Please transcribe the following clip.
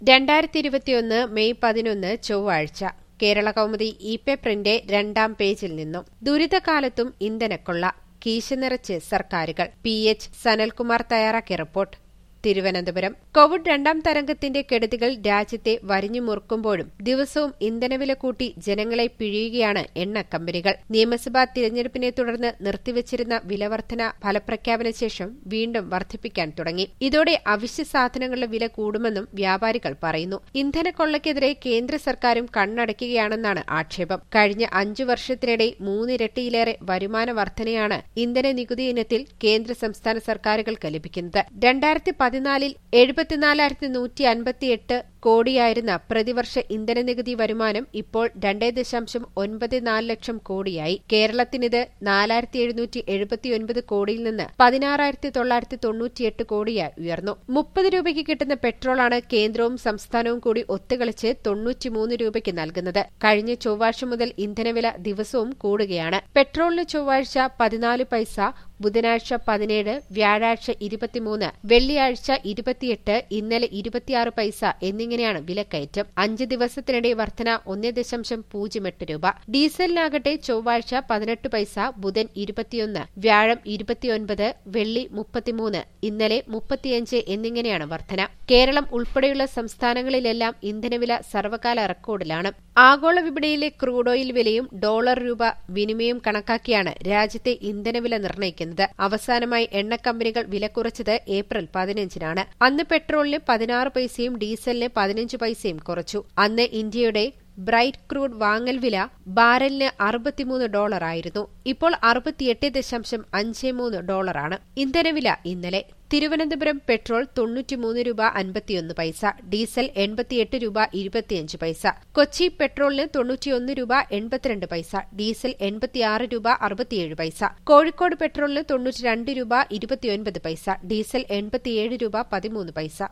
രണ്ടായിരത്തി ഇരുപത്തിയൊന്ന് മെയ് പതിനൊന്ന് ചൊവ്വാഴ്ച കേരള കൗമുദി ഇ പേപ്പറിന്റെ രണ്ടാം പേജിൽ നിന്നും ദുരിതകാലത്തും ഇന്ധനക്കൊള്ള കീശ നിറച്ച് സർക്കാരുകൾ പി എച്ച് സനൽകുമാർ തയ്യാറാക്കിയ റിപ്പോർട്ട് തിരുവനന്തപുരം കോവിഡ് രണ്ടാം തരംഗത്തിന്റെ കെടുതികൾ രാജ്യത്തെ വരിഞ്ഞു മുറുക്കുമ്പോഴും ദിവസവും ഇന്ധനവില കൂട്ടി ജനങ്ങളെ പിഴിയുകയാണ് എണ്ണ കമ്പനികൾ നിയമസഭാ തിരഞ്ഞെടുപ്പിനെ തുടർന്ന് നിർത്തിവച്ചിരുന്ന വിലവർധന ഫലപ്രഖ്യാപന ശേഷം വീണ്ടും വർദ്ധിപ്പിക്കാൻ തുടങ്ങി ഇതോടെ അവശ്യ സാധനങ്ങളുടെ വില കൂടുമെന്നും വ്യാപാരികൾ പറയുന്നു ഇന്ധനക്കൊള്ളയ്ക്കെതിരെ കേന്ദ്ര സർക്കാരും കണ്ണടയ്ക്കുകയാണെന്നാണ് ആക്ഷേപം കഴിഞ്ഞ അഞ്ചു വർഷത്തിനിടെ മൂന്നിരട്ടിയിലേറെ വരുമാന വർധനയാണ് ഇന്ധന നികുതി ഇനത്തിൽ കേന്ദ്ര സംസ്ഥാന സർക്കാരുകൾക്ക് ലഭിക്കുന്നത് രണ്ടായിരത്തി പതിനാലിൽ എഴുപത്തിനാലായിരത്തി നൂറ്റി അൻപത്തിയെട്ട് കോടിയായിരുന്ന പ്രതിവർഷ ഇന്ധന നികുതി വരുമാനം ഇപ്പോൾ രണ്ടേ ദശാംശം ഒൻപത് നാല് ലക്ഷം കോടിയായി കേരളത്തിനിത് നാലായിരത്തി എഴുന്നൂറ്റി എഴുപത്തിയൊൻപത് കോടിയിൽ നിന്ന് പതിനാറായിരത്തി തൊള്ളായിരത്തി തൊണ്ണൂറ്റിയെട്ട് കോടിയായി ഉയർന്നു മുപ്പത് രൂപയ്ക്ക് കിട്ടുന്ന പെട്രോളാണ് കേന്ദ്രവും സംസ്ഥാനവും കൂടി ഒത്തുകളിച്ച് തൊണ്ണൂറ്റിമൂന്ന് രൂപയ്ക്ക് നൽകുന്നത് കഴിഞ്ഞ ചൊവ്വാഴ്ച മുതൽ ഇന്ധനവില ദിവസവും കൂടുകയാണ് പെട്രോളിന് ചൊവ്വാഴ്ച പതിനാല് പൈസ ബുധനാഴ്ച പതിനേഴ് വ്യാഴാഴ്ച ഇരുപത്തിമൂന്ന് വെള്ളിയാഴ്ച ഇരുപത്തിയെട്ട് ഇന്നലെ ഇരുപത്തിയാറ് പൈസ എന്നിങ്ങനെയാണ് വിലക്കയറ്റം അഞ്ച് ദിവസത്തിനിടെ വർധന ഒന്നേ ദശാംശം പൂജ്യം എട്ട് രൂപ ഡീസലിനാകട്ടെ ചൊവ്വാഴ്ച പതിനെട്ട് പൈസ ബുധൻ ഇരുപത്തിയൊന്ന് വ്യാഴം ഇരുപത്തിയൊൻപത് വെള്ളി മുപ്പത്തിമൂന്ന് ഇന്നലെ മുപ്പത്തിയഞ്ച് എന്നിങ്ങനെയാണ് വർധന കേരളം ഉൾപ്പെടെയുള്ള സംസ്ഥാനങ്ങളിലെല്ലാം ഇന്ധനവില സർവകാല റെക്കോർഡിലാണ് ആഗോള വിപണിയിലെ ക്രൂഡ് ഓയിൽ വിലയും ഡോളർ രൂപ വിനിമയം കണക്കാക്കിയാണ് രാജ്യത്തെ ഇന്ധനവില നിർണ്ണയിക്കുന്നത് അവസാനമായി എണ്ണ കമ്പനികൾ വില കുറച്ചത് ഏപ്രിൽ പതിനഞ്ചിനാണ് അന്ന് പെട്രോളിന് പതിനാറ് പൈസയും ഡീസലിന് പതിനഞ്ച് പൈസയും കുറച്ചു അന്ന് ഇന്ത്യയുടെ ബ്രൈറ്റ് ക്രൂഡ് വാങ്ങൽ വില ബാരലിന് അറുപത്തിമൂന്ന് ഡോളറായിരുന്നു ഇപ്പോൾ അറുപത്തിയെട്ട് ദശാംശം അഞ്ച് മൂന്ന് ഡോളറാണ് ഇന്ധനവില ഇന്നലെ തിരുവനന്തപുരം പെട്രോൾ തൊണ്ണൂറ്റിമൂന്ന് രൂപ അൻപത്തിയൊന്ന് പൈസ ഡീസൽ എൺപത്തിയെട്ട് രൂപ ഇരുപത്തിയഞ്ച് പൈസ കൊച്ചി പെട്രോളിന് തൊണ്ണൂറ്റിയൊന്ന് രൂപ എൺപത്തിരണ്ട് പൈസ ഡീസൽ എൺപത്തിയാറ് രൂപ അറുപത്തിയേഴ് പൈസ കോഴിക്കോട് പെട്രോളിന് തൊണ്ണൂറ്റിരണ്ട് രൂപ ഇരുപത്തിയൊൻപത് പൈസ ഡീസൽ എൺപത്തിയേഴ് രൂപ പതിമൂന്ന് പൈസ